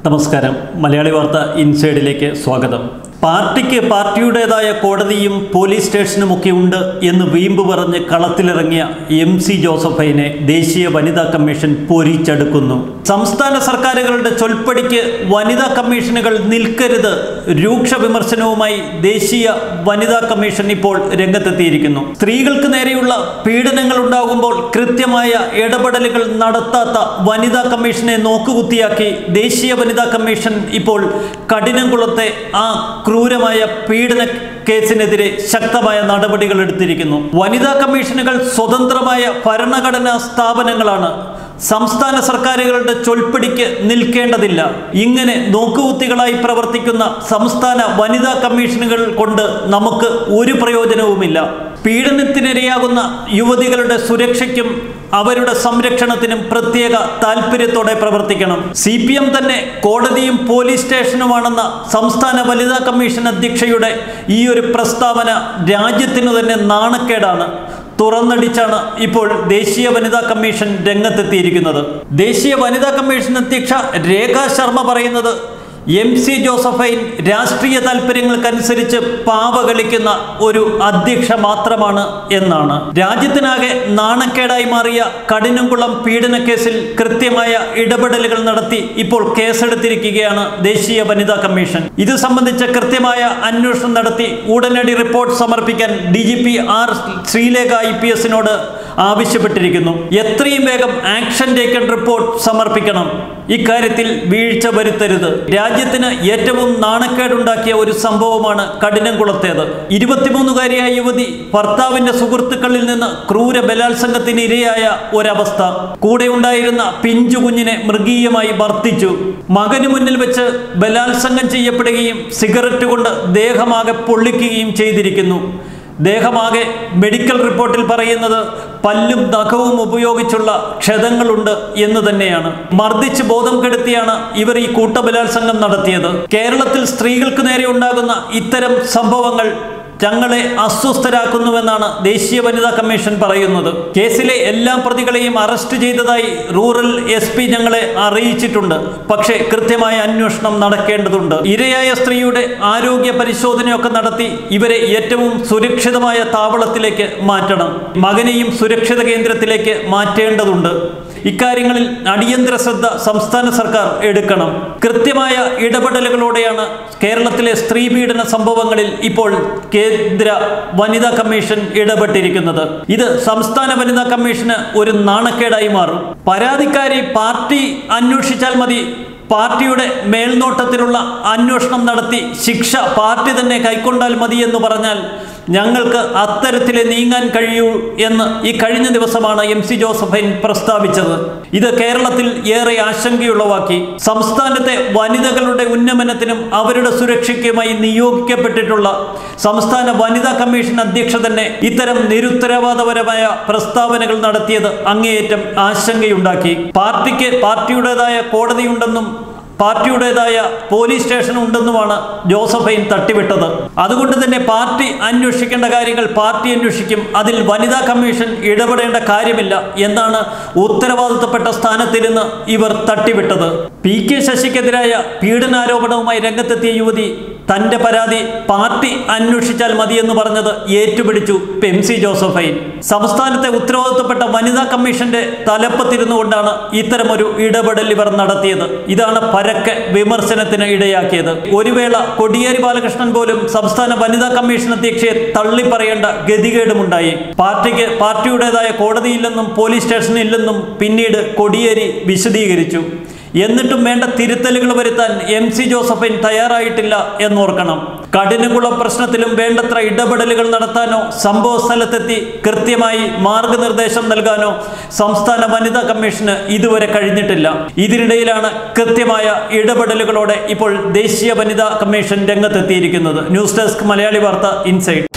നമസ്കാരം മലയാളി വാർത്ത ഇൻസൈഡിലേക്ക് സ്വാഗതം പാർട്ടിക്ക് പാർട്ടിയുടേതായ കോടതിയും പോലീസ് സ്റ്റേഷനുമൊക്കെ ഉണ്ട് എന്ന് വീമ്പ് പറഞ്ഞ് കളത്തിലിറങ്ങിയ എം സി ജോസഫൈനെ ദേശീയ വനിതാ കമ്മീഷൻ പൊരിച്ചെടുക്കുന്നു സംസ്ഥാന സർക്കാരുകളുടെ ചൊൽപ്പടിക്ക് വനിതാ കമ്മീഷനുകൾ നിൽക്കരുത് രൂക്ഷ വിമർശനവുമായി ദേശീയ വനിതാ കമ്മീഷൻ ഇപ്പോൾ രംഗത്തെത്തിയിരിക്കുന്നു സ്ത്രീകൾക്ക് നേരെയുള്ള പീഡനങ്ങൾ ഉണ്ടാകുമ്പോൾ കൃത്യമായ ഇടപെടലുകൾ നടത്താത്ത വനിതാ കമ്മീഷനെ നോക്കുകുത്തിയാക്കി ദേശീയ വനിതാ കമ്മീഷൻ ഇപ്പോൾ കഠിനംകുളത്തെ ആ ക്രൂരമായ പീഡന കേസിനെതിരെ ശക്തമായ നടപടികൾ എടുത്തിരിക്കുന്നു വനിതാ കമ്മീഷനുകൾ സ്വതന്ത്രമായ ഭരണഘടനാ സ്ഥാപനങ്ങളാണ് സംസ്ഥാന സർക്കാരുകളുടെ ചൊൽപ്പിടിക്ക് നിൽക്കേണ്ടതില്ല ഇങ്ങനെ നോക്കുകുത്തികളായി പ്രവർത്തിക്കുന്ന സംസ്ഥാന വനിതാ കമ്മീഷനുകൾ കൊണ്ട് നമുക്ക് ഒരു പ്രയോജനവുമില്ല പീഡനത്തിനിരയാകുന്ന യുവതികളുടെ സുരക്ഷയ്ക്കും അവരുടെ സംരക്ഷണത്തിനും പ്രത്യേക താല്പര്യത്തോടെ പ്രവർത്തിക്കണം സി പി എം തന്നെ കോടതിയും പോലീസ് സ്റ്റേഷനുമാണെന്ന സംസ്ഥാന വനിതാ കമ്മീഷൻ അധ്യക്ഷയുടെ ഈ ഒരു പ്രസ്താവന രാജ്യത്തിനു തന്നെ നാണക്കേടാണ് തുറന്നടിച്ചാണ് ഇപ്പോൾ ദേശീയ വനിതാ കമ്മീഷൻ രംഗത്തെത്തിയിരിക്കുന്നത് ദേശീയ വനിതാ കമ്മീഷൻ അധ്യക്ഷ രേഖ ശർമ്മ പറയുന്നത് എം സി ജോസഫൈൻ രാഷ്ട്രീയ താല്പര്യങ്ങൾക്കനുസരിച്ച് പാവ കളിക്കുന്ന ഒരു അധ്യക്ഷ മാത്രമാണ് എന്നാണ് രാജ്യത്തിനാകെ നാണക്കേടായി മാറിയ കഠിനംകുളം പീഡന കേസിൽ കൃത്യമായ ഇടപെടലുകൾ നടത്തി ഇപ്പോൾ കേസെടുത്തിരിക്കുകയാണ് ദേശീയ വനിതാ കമ്മീഷൻ ഇത് സംബന്ധിച്ച കൃത്യമായ അന്വേഷണം നടത്തി ഉടനടി റിപ്പോർട്ട് സമർപ്പിക്കാൻ D G P R Sreelekha I P എസിനോട് ആവശ്യപ്പെട്ടിരിക്കുന്നു എത്രയും വേഗം ആക്ഷൻ ടേക്കൺ റിപ്പോർട്ട് സമർപ്പിക്കണം ഇക്കാര്യത്തിൽ വീഴ്ച വരുത്തരുത് രാജ്യത്തിന് ഏറ്റവും നാണക്കേടുണ്ടാക്കിയ ഒരു സംഭവമാണ് കഠിനംകുളത്തേത് ഇരുപത്തിമൂന്നുകാരിയായ യുവതി ഭർത്താവിന്റെ സുഹൃത്തുക്കളിൽ നിന്ന് ക്രൂര ബലാത്സംഗത്തിന് ഇരയായ ഒരവസ്ഥ കൂടെ ഉണ്ടായിരുന്ന പിഞ്ചു കുഞ്ഞിനെ മൃഗീയമായി വർത്തിച്ചു മകന് മുന്നിൽ വെച്ച് ബലാത്സംഗം ചെയ്യപ്പെടുകയും സിഗരറ്റ് കൊണ്ട് ദേഹമാകെ പൊള്ളിക്കുകയും ചെയ്തിരിക്കുന്നു ദേഹമാകെ മെഡിക്കൽ റിപ്പോർട്ടിൽ പറയുന്നത് പല്ലും നഖവും ഉപയോഗിച്ചുള്ള ക്ഷതങ്ങളുണ്ട് എന്ന് തന്നെയാണ് മർദ്ദിച്ച് ബോധം കെടുത്തിയാണ് ഇവർ ഈ കൂട്ടബലാത്സംഗം നടത്തിയത് കേരളത്തിൽ സ്ത്രീകൾക്ക് നേരെ ഉണ്ടാകുന്ന ഇത്തരം സംഭവങ്ങൾ ഞങ്ങളെ അസ്വസ്ഥരാക്കുന്നുവെന്നാണ് ദേശീയ വനിതാ കമ്മീഷൻ പറയുന്നത് കേസിലെ എല്ലാ പ്രതികളെയും അറസ്റ്റ് ചെയ്തതായി റൂറൽ എസ് പി ഞങ്ങളെ അറിയിച്ചിട്ടുണ്ട് പക്ഷേ കൃത്യമായ അന്വേഷണം നടക്കേണ്ടതുണ്ട് ഇരയായ സ്ത്രീയുടെ ആരോഗ്യ പരിശോധനയൊക്കെ നടത്തി ഇവരെ ഏറ്റവും സുരക്ഷിതമായ താവളത്തിലേക്ക് മാറ്റണം മകനെയും സുരക്ഷിത കേന്ദ്രത്തിലേക്ക് മാറ്റേണ്ടതുണ്ട് ഇക്കാര്യങ്ങളിൽ അടിയന്തര ശ്രദ്ധ സംസ്ഥാന സർക്കാർ എടുക്കണം കൃത്യമായ ഇടപെടലുകളോടെയാണ് കേരളത്തിലെ സ്ത്രീ പീഡന സംഭവങ്ങളിൽ ഇപ്പോൾ കേന്ദ്ര വനിതാ കമ്മീഷൻ ഇടപെട്ടിരിക്കുന്നത് ഇത് സംസ്ഥാന വനിതാ കമ്മീഷന് ഒരു നാണക്കേടായി മാറും പരാതിക്കാരി പാർട്ടി അന്വേഷിച്ചാൽ മതി പാർട്ടിയുടെ മേൽനോട്ടത്തിലുള്ള അന്വേഷണം നടത്തി ശിക്ഷ പാർട്ടി തന്നെ കൈക്കൊണ്ടാൽ മതി എന്ന് പറഞ്ഞാൽ ഞങ്ങൾക്ക് അത്തരത്തിലെ നീങ്ങാൻ കഴിയൂ എന്ന് ഈ കഴിഞ്ഞ ദിവസമാണ് എം സി ജോസഫൈൻ പ്രസ്താവിച്ചത് ഇത് കേരളത്തിൽ ഏറെ ആശങ്കയുളവാക്കി സംസ്ഥാനത്തെ വനിതകളുടെ ഉന്നമനത്തിനും അവരുടെ സുരക്ഷയ്ക്കുമായി നിയോഗിക്കപ്പെട്ടിട്ടുള്ള സംസ്ഥാന വനിതാ കമ്മീഷൻ അധ്യക്ഷ തന്നെ ഇത്തരം നിരുത്തരവാദപരമായ പ്രസ്താവനകൾ നടത്തിയത് അങ്ങേയറ്റം ആശങ്കയുണ്ടാക്കി പാർട്ടിക്ക് പാർട്ടിയുടേതായ കോടതിയുണ്ടെന്നും പാർട്ടിയുടേതായ പോലീസ് സ്റ്റേഷൻ ഉണ്ടെന്നുമാണ് ജോസഫൈൻ തട്ടിവിട്ടത് അതുകൊണ്ട് തന്നെ പാർട്ടി അന്വേഷിക്കേണ്ട കാര്യങ്ങൾ പാർട്ടി അന്വേഷിക്കും അതിൽ വനിതാ കമ്മീഷൻ ഇടപെടേണ്ട കാര്യമില്ല എന്നാണ് ഉത്തരവാദിത്തപ്പെട്ട സ്ഥാനത്തിരുന്ന് ഇവർ തട്ടിവിട്ടത് പി കെ ശശിക്കെതിരായ പീഡനാരോപണവുമായി രംഗത്തെത്തിയ യുവതി തന്റെ പരാതി പാർട്ടി അന്വേഷിച്ചാൽ മതിയെന്ന് പറഞ്ഞത് ഏറ്റുപിടിച്ചു എം സി ജോസഫൈൻ സംസ്ഥാനത്തെ ഉത്തരവാദിത്തപ്പെട്ട വനിതാ കമ്മീഷന്റെ തലപ്പത്തിരുന്നു കൊണ്ടാണ് ഇത്തരമൊരു ഇടപെടൽ ഇവർ നടത്തിയത് ഇതാണ് പരക്കെ വിമർശനത്തിന് ഇടയാക്കിയത് ഒരു വേള കൊടിയേരി ബാലകൃഷ്ണൻ പോലും സംസ്ഥാന വനിതാ കമ്മീഷൻ അധ്യക്ഷയെ തള്ളിപ്പറയേണ്ട ഗതികേടുമുണ്ടായി പാർട്ടിക്ക് പാർട്ടിയുടേതായ കോടതിയില്ലെന്നും പോലീസ് സ്റ്റേഷനില്ലെന്നും പിന്നീട് കൊടിയേരി വിശദീകരിച്ചു എന്നിട്ടും വേണ്ട തിരുത്തലുകൾ വരുത്താൻ എം സി ജോസഫൈൻ തയ്യാറായിട്ടില്ല എന്നോർക്കണം കഠിനകുളം പ്രശ്നത്തിലും വേണ്ടത്ര ഇടപെടലുകൾ നടത്താനോ സംഭവ സ്ഥലത്തെത്തി കൃത്യമായി മാർഗനിർദ്ദേശം നൽകാനോ സംസ്ഥാന വനിതാ കമ്മീഷന് ഇതുവരെ കഴിഞ്ഞിട്ടില്ല ഇതിനിടയിലാണ് കൃത്യമായ ഇടപെടലുകളോടെ ഇപ്പോൾ ദേശീയ വനിതാ കമ്മീഷൻ രംഗത്തെത്തിയിരിക്കുന്നത് ന്യൂസ് ഡെസ്ക് മലയാളി വാർത്ത ഇൻസൈഡ്